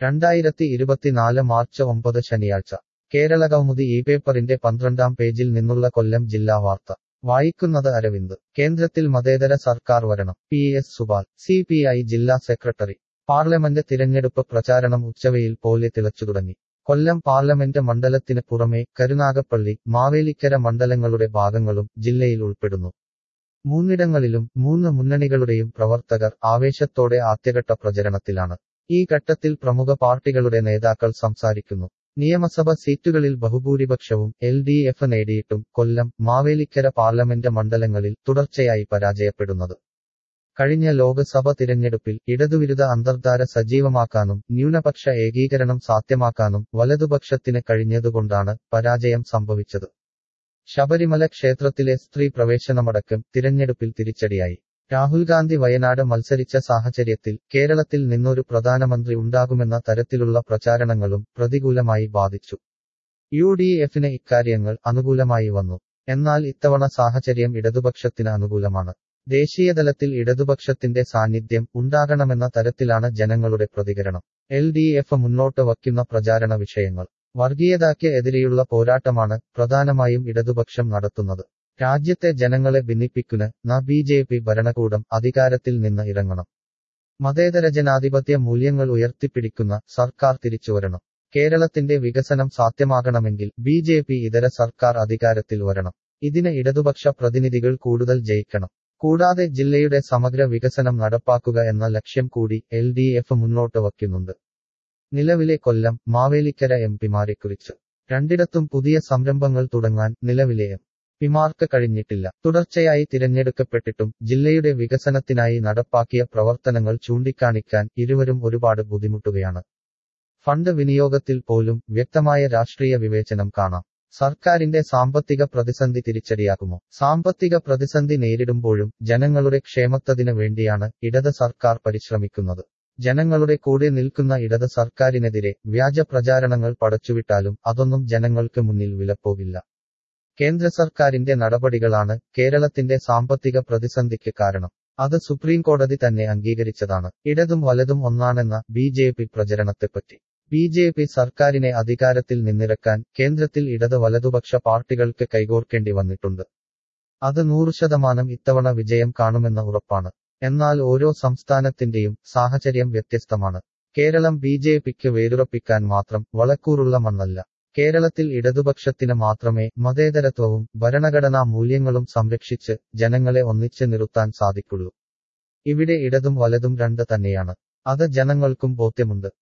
രണ്ടായിരത്തി ഇരുപത്തിനാല് മാർച്ച് ഒമ്പത് ശനിയാഴ്ച കേരളകൗമുദി ഈ പേപ്പറിന്റെ പന്ത്രണ്ടാം പേജിൽ നിന്നുള്ള കൊല്ലം ജില്ലാ വാർത്ത വായിക്കുന്നത് അരവിന്ദ് കേന്ദ്രത്തിൽ മതേതര സർക്കാർ വരണം P S Subal C P I ജില്ലാ സെക്രട്ടറി പാർലമെന്റ് തിരഞ്ഞെടുപ്പ് പ്രചാരണം ഉച്ചവെയിൽ പോലെ തിളച്ചു തുടങ്ങി കൊല്ലം പാർലമെന്റ് മണ്ഡലത്തിന് പുറമെ കരുനാഗപ്പള്ളി മാവേലിക്കര മണ്ഡലങ്ങളുടെ ഭാഗങ്ങളും ജില്ലയിൽ ഉൾപ്പെടുന്നു മൂന്നിടങ്ങളിലും മൂന്ന് മുന്നണികളുടെയും പ്രവർത്തകർ ആവേശത്തോടെ ആദ്യഘട്ട പ്രചരണത്തിലാണ് ഈ ഘട്ടത്തിൽ പ്രമുഖ പാർട്ടികളുടെ നേതാക്കൾ സംസാരിക്കുന്നു നിയമസഭ സീറ്റുകളിൽ ബഹുഭൂരിപക്ഷവും എൽ ഡി എഫ് നേടിയിട്ടും കൊല്ലം മാവേലിക്കര പാർലമെന്റ് മണ്ഡലങ്ങളിൽ തുടർച്ചയായി പരാജയപ്പെടുന്നത് കഴിഞ്ഞ ലോക്സഭ തിരഞ്ഞെടുപ്പിൽ ഇടതുവിരുദ്ധ അന്തർധാര സജീവമാക്കാനും ന്യൂനപക്ഷ ഏകീകരണം സാധ്യമാക്കാനും വലതുപക്ഷത്തിന് കഴിഞ്ഞതുകൊണ്ടാണ് പരാജയം സംഭവിച്ചത് ശബരിമല ക്ഷേത്രത്തിലെ സ്ത്രീ പ്രവേശനമടക്കം തിരഞ്ഞെടുപ്പിൽ തിരിച്ചടിയായി രാഹുൽ ഗാന്ധി വയനാട് മത്സരിച്ച സാഹചര്യത്തിൽ കേരളത്തിൽ നിന്നൊരു പ്രധാനമന്ത്രി ഉണ്ടാകുമെന്ന തരത്തിലുള്ള പ്രചാരണങ്ങളും പ്രതികൂലമായി ബാധിച്ചു യു ഡി എഫിന് ഇക്കാര്യങ്ങൾ അനുകൂലമായി വന്നു എന്നാൽ ഇത്തവണ സാഹചര്യം ഇടതുപക്ഷത്തിന് അനുകൂലമാണ് ദേശീയതലത്തിൽ ഇടതുപക്ഷത്തിന്റെ സാന്നിധ്യം ഉണ്ടാകണമെന്ന തരത്തിലാണ് ജനങ്ങളുടെ പ്രതികരണം എൽ ഡി എഫ് മുന്നോട്ട് വയ്ക്കുന്ന പ്രചാരണ വിഷയങ്ങൾ വർഗീയതയ്ക്ക് എതിരെയുള്ള പോരാട്ടമാണ് പ്രധാനമായും ഇടതുപക്ഷം നടത്തുന്നത് രാജ്യത്തെ ജനങ്ങളെ ഭിന്നിപ്പിക്കുന്ന ന ബി ജെ പി ഭരണകൂടം അധികാരത്തിൽ നിന്ന് ഇറങ്ങണം മതേതര ജനാധിപത്യ മൂല്യങ്ങൾ ഉയർത്തിപ്പിടിക്കുന്ന സർക്കാർ തിരിച്ചുവരണം കേരളത്തിന്റെ വികസനം സാധ്യമാകണമെങ്കിൽ ബി ജെ പി ഇതര സർക്കാർ അധികാരത്തിൽ വരണം ഇതിന് ഇടതുപക്ഷ പ്രതിനിധികൾ കൂടുതൽ ജയിക്കണം കൂടാതെ ജില്ലയുടെ സമഗ്ര വികസനം നടപ്പാക്കുക എന്ന ലക്ഷ്യം കൂടി എൽ ഡി എഫ് മുന്നോട്ട് വയ്ക്കുന്നുണ്ട് നിലവിലെ കൊല്ലം മാവേലിക്കര എം പിമാരെക്കുറിച്ച് രണ്ടിടത്തും പുതിയ സംരംഭങ്ങൾ തുടങ്ങാൻ നിലവിലെ എം പിമാർക്ക് കഴിഞ്ഞിട്ടില്ല തുടർച്ചയായി തിരഞ്ഞെടുക്കപ്പെട്ടിട്ടും ജില്ലയുടെ വികസനത്തിനായി നടപ്പാക്കിയ പ്രവർത്തനങ്ങൾ ചൂണ്ടിക്കാണിക്കാൻ ഇരുവരും ഒരുപാട് ബുദ്ധിമുട്ടുകയാണ് ഫണ്ട് വിനിയോഗത്തിൽ പോലും വ്യക്തമായ രാഷ്ട്രീയ വിവേചനം കാണാം സർക്കാരിന്റെ സാമ്പത്തിക പ്രതിസന്ധി തിരിച്ചടിയാകുമോ സാമ്പത്തിക പ്രതിസന്ധി നേരിടുമ്പോഴും ജനങ്ങളുടെ ക്ഷേമത്തതിനു വേണ്ടിയാണ് ഇടത് സർക്കാർ പരിശ്രമിക്കുന്നത് ജനങ്ങളുടെ കൂടെ നിൽക്കുന്ന ഇടത് സർക്കാരിനെതിരെ വ്യാജ പ്രചാരണങ്ങൾ പടച്ചുവിട്ടാലും അതൊന്നും ജനങ്ങൾക്ക് മുന്നിൽ വിലപ്പോകില്ല കേന്ദ്ര സർക്കാരിന്റെ നടപടികളാണ് കേരളത്തിന്റെ സാമ്പത്തിക പ്രതിസന്ധിക്ക് കാരണം അത് സുപ്രീം കോടതി തന്നെ അംഗീകരിച്ചതാണ് ഇടതും വലതും ഒന്നാണെന്ന ബി ജെ പി പ്രചരണത്തെപ്പറ്റി ബി ജെ പി സർക്കാരിനെ അധികാരത്തിൽ നിന്നിറക്കാൻ കേന്ദ്രത്തിൽ ഇടത് വലതുപക്ഷ പാർട്ടികൾക്ക് കൈകോർക്കേണ്ടി വന്നിട്ടുണ്ട് അത് നൂറ് ശതമാനം ഇത്തവണ വിജയം കാണുമെന്ന ഉറപ്പാണ് എന്നാൽ ഓരോ സംസ്ഥാനത്തിന്റെയും സാഹചര്യം വ്യത്യസ്തമാണ് കേരളം ബി ജെ പിക്ക് വേരുറപ്പിക്കാൻ മാത്രം വളക്കൂറുള്ള മണ്ണല്ല കേരളത്തിൽ ഇടതുപക്ഷത്തിന് മാത്രമേ മതേതരത്വവും ഭരണഘടനാ മൂല്യങ്ങളും സംരക്ഷിച്ച് ജനങ്ങളെ ഒന്നിച്ച് നിർത്താൻ സാധിക്കുള്ളൂ ഇവിടെ ഇടതും വലതും രണ്ട് തന്നെയാണ് അത് ജനങ്ങൾക്കും ബോധ്യമുണ്ട്